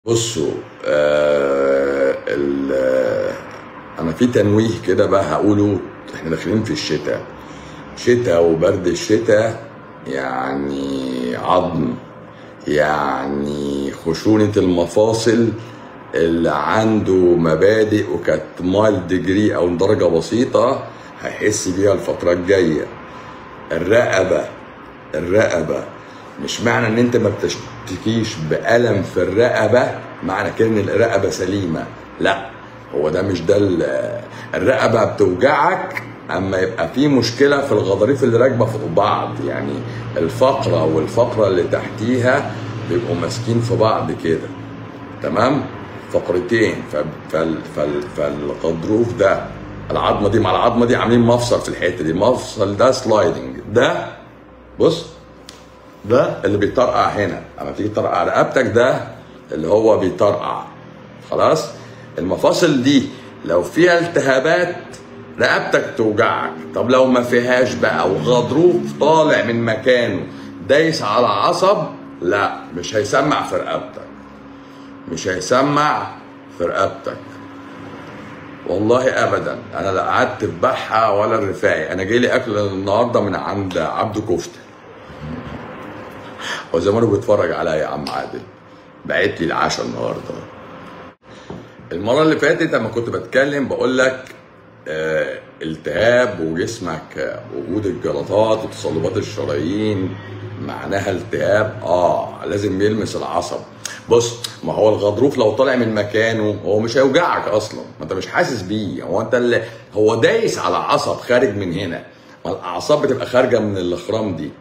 بصوا آه ال- آه، انا في تنويه كده بقى هقوله احنا داخلين في الشتاء شتاء وبرد الشتاء يعني عظم يعني خشونة المفاصل اللي عنده مبادئ وكانت مايل ديجري او درجة بسيطة هيحس بيها الفترة الجاية الرقبة الرقبة مش معنى ان انت ما بتشتكيش بألم في الرقبة معنى كده ان الرقبة سليمة لا هو ده مش ده ال- الرقبة بتوجعك اما يبقى في مشكلة في الغضاريف اللي راكبة فوق بعض يعني الفقرة والفقرة اللي تحتيها بيبقوا ماسكين في بعض كده تمام فقرتين ف- فال فال فالغضروف ده العظمه دي مع العظمه دي عاملين مفصل في الحته دي المفصل ده سلايدنج ده بص ده اللي بيطرقع هنا اما تيجي تطرقع رقبتك ده اللي هو بيطرقع خلاص المفاصل دي لو فيها التهابات رقبتك توجعك طب لو ما فيهاش بقى وغضروف طالع من مكانه دايس على عصب لا مش هيسمع في رقبتك مش هيسمع في رقبتك والله ابدا انا لا قعدت في بحه ولا الرفاعي انا جاي لي اكل النهارده من عند عبده كفته هو زمانه بيتفرج عليا يا عم عادل بعت لي العشاء النهارده المره اللي فاتت لما كنت بتكلم بقول لك آه التهاب وجسمك آه، وجود الجلطات وتصلبات الشرايين معناها التهاب اه لازم يلمس العصب بص ما هو الغضروف لو طالع من مكانه هو مش هيوجعك اصلا ما انت مش حاسس بيه هو انت اللي هو دايس على عصب خارج من هنا ما الاعصاب بتبقى خارجه من الاخرام دي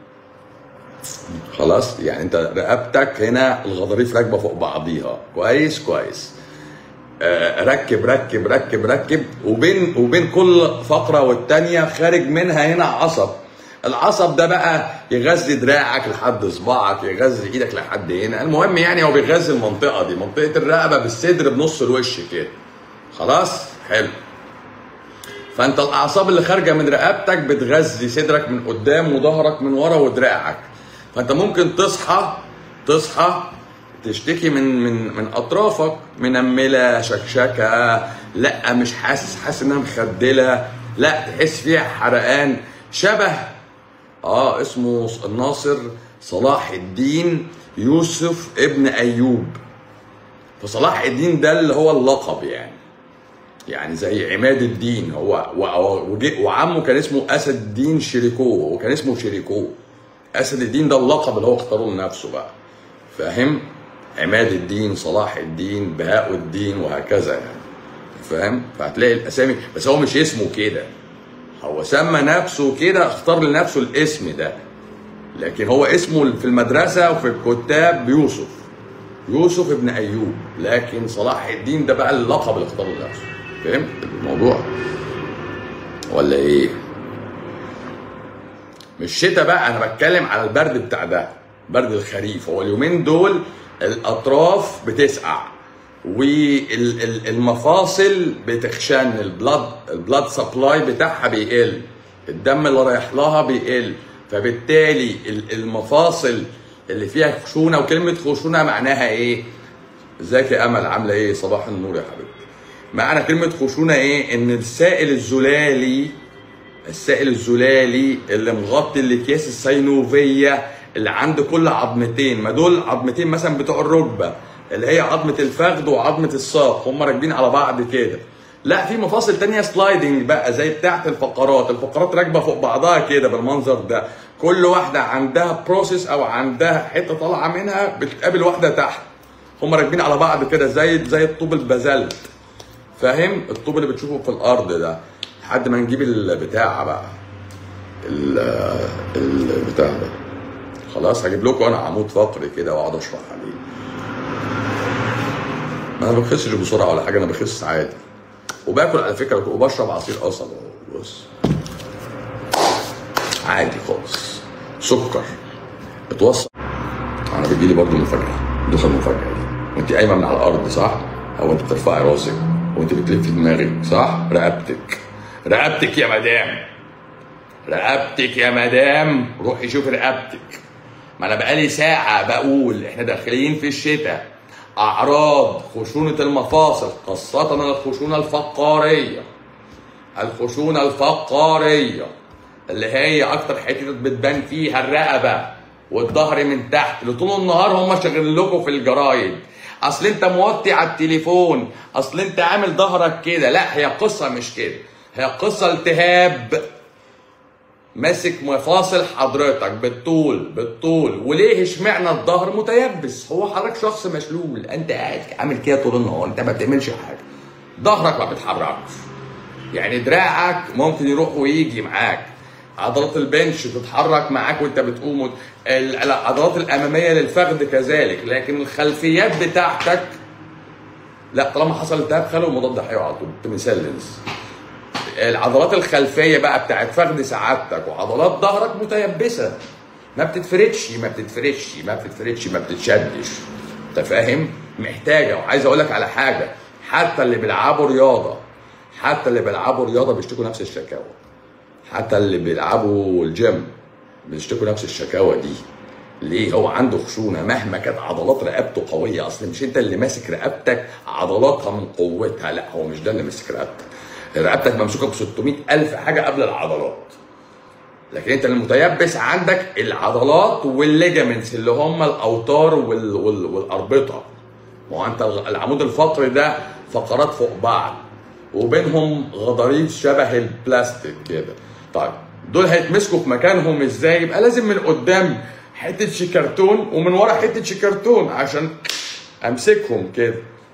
خلاص يعني انت رقبتك هنا الغضاريف راكبه فوق بعضيها كويس كويس آه، ركب ركب ركب ركب وبين وبين كل فقره والتانيه خارج منها هنا عصب العصب ده بقى يغذي دراعك لحد صباعك يغذي ايدك لحد هنا المهم يعني هو بيغذي المنطقه دي منطقه الرقبه بالصدر بنص الوش كده خلاص حلو فانت الاعصاب اللي خارجه من رقبتك بتغذي صدرك من قدام وظهرك من ورا ودراعك فانت ممكن تصحى تصحى تشتكي من من من اطرافك منمله شكشكه لا مش حاسس حاسس انها مخدله لا تحس فيها حرقان شبه اه اسمه الناصر صلاح الدين يوسف ابن ايوب فصلاح الدين ده اللي هو اللقب يعني يعني زي عماد الدين هو و- وجي- وعمه كان اسمه اسد الدين شيريكو هو كان اسمه شيريكو اسد الدين ده اللقب اللي هو اختاره لنفسه بقى فاهم عماد الدين صلاح الدين بهاء الدين وهكذا يعني فاهم فهتلاقي الاسامي بس هو مش اسمه كده هو سمى نفسه كده اختار لنفسه الاسم ده لكن هو اسمه في المدرسه وفي الكتاب يوسف يوسف ابن ايوب لكن صلاح الدين ده بقى اللقب اللي اختاره لنفسه فهمت الموضوع ولا ايه مش شتاء بقى انا بتكلم على البرد بتاع ده برد الخريف هو اليومين دول الاطراف بتسقع والمفاصل بتخشن البلاد البلاد سبلاي بتاعها بيقل الدم اللي رايح لها بيقل فبالتالي ال- المفاصل اللي فيها خشونه وكلمه خشونه معناها ايه؟ ازيك يا امل عامله ايه؟ صباح النور يا حبيبتي. معنى كلمه خشونه ايه؟ ان السائل الزلالي السائل الزلالي اللي مغطي الاكياس السينوفيه اللي عند كل عظمتين ما دول عظمتين مثلا بتوع الركبه اللي هي عظمه الفخذ وعظمه الساق هم راكبين على بعض كده لا في مفاصل تانية سلايدنج بقى زي بتاعه الفقرات الفقرات راكبه فوق بعضها كده بالمنظر ده كل واحده عندها بروسيس او عندها حته طالعه منها بتقابل واحده تحت هم راكبين على بعض كده زي زي الطوب البازلت فاهم الطوب اللي بتشوفه في الارض ده لحد ما نجيب البتاع بقى ال- البتاع ده خلاص هجيب لكم انا عمود فقري كده واقعد اشرح عليه ما انا ما بخسش بسرعه ولا حاجه انا بخس عادي وباكل على فكره وبشرب عصير قصب أهو، بص عادي خالص سكر اتوصل انا بيجي لي برضه مفاجاه دخل مفاجاه دي وانت قايمه من على الارض صح؟ او انت بترفعي راسك وانت بتلفي دماغك صح؟ رقبتك رقبتك يا مدام رقبتك يا مدام روحي شوفي رقبتك ما انا بقالي ساعه بقول احنا داخلين في الشتاء اعراض خشونه المفاصل خاصه الخشونه الفقاريه الخشونه الفقاريه اللي هي اكتر حته بتبان فيها الرقبه والظهر من تحت اللي طول النهار هم شغالين لكم في الجرايد اصل انت موطي على التليفون اصل انت عامل ظهرك كده لا هي قصه مش كده هي قصه التهاب ماسك مفاصل حضرتك بالطول بالطول وليه اشمعنى الظهر متيبس هو حضرتك شخص مشلول انت قاعد عامل كده طول النهار انت ما بتعملش حاجه ظهرك ما بيتحركش يعني دراعك ممكن يروح ويجي معاك عضلات البنش تتحرك معاك وانت بتقوم وت- ال- العضلات الاماميه للفخذ كذلك لكن الخلفيات بتاعتك لا طالما حصل التهاب خلوي مضاد حيوي على طول بمسلنس العضلات الخلفيه بقى بتاعت فخذ سعادتك وعضلات ظهرك متيبسه ما بتتفردش ما بتتفردش ما بتتفردش ما بتتشدش انت فاهم محتاجه وعايز اقول لك على حاجه حتى اللي بيلعبوا رياضه حتى اللي بيلعبوا رياضه بيشتكوا نفس الشكاوى حتى اللي بيلعبوا الجيم بيشتكوا نفس الشكاوى دي ليه هو عنده خشونه مهما كانت عضلات رقبته قويه اصل مش انت اللي ماسك رقبتك عضلاتها من قوتها لا هو مش ده اللي ماسك رقبتك رقبتك ممسوكه ب 600 الف حاجه قبل العضلات لكن انت المتيبس عندك العضلات والليجامنتس اللي هم الاوتار وال... وال... والاربطه ما هو انت العمود الفقري ده فقرات فوق بعض وبينهم غضاريف شبه البلاستيك كده طيب دول هيتمسكوا في مكانهم ازاي يبقى لازم من قدام حته شيكرتون ومن ورا حته شيكرتون عشان امسكهم كده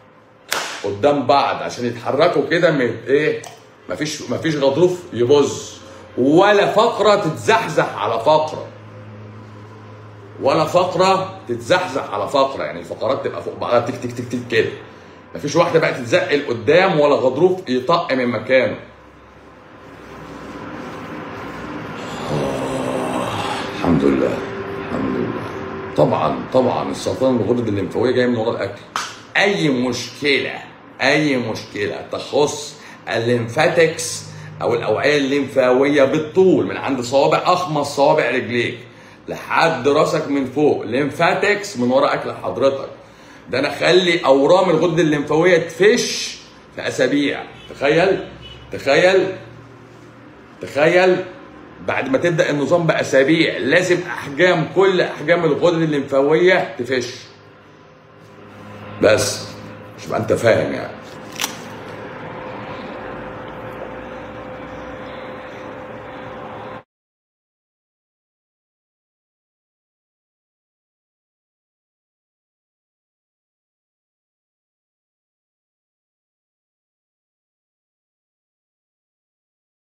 قدام بعض عشان يتحركوا كده من ايه مفيش مفيش غضروف يبظ ولا فقره تتزحزح على فقره ولا فقره تتزحزح على فقره يعني الفقرات تبقى فوق بعضها تك تك تك تك كده مفيش واحده بقى تتزق لقدام ولا غضروف يطق من مكانه الحمد لله الحمد لله طبعا طبعا السرطان الغدد الليمفاويه جاي من ورا الاكل اي مشكله اي مشكله تخص الليمفاتكس او الاوعيه الليمفاويه بالطول من عند صوابع اخمص صوابع رجليك لحد راسك من فوق ليمفاتكس من ورا اكل حضرتك ده انا اخلي اورام الغده الليمفاويه تفش في اسابيع تخيل تخيل تخيل بعد ما تبدا النظام باسابيع لازم احجام كل احجام الغدد الليمفاويه تفش بس مش بقى انت فاهم يعني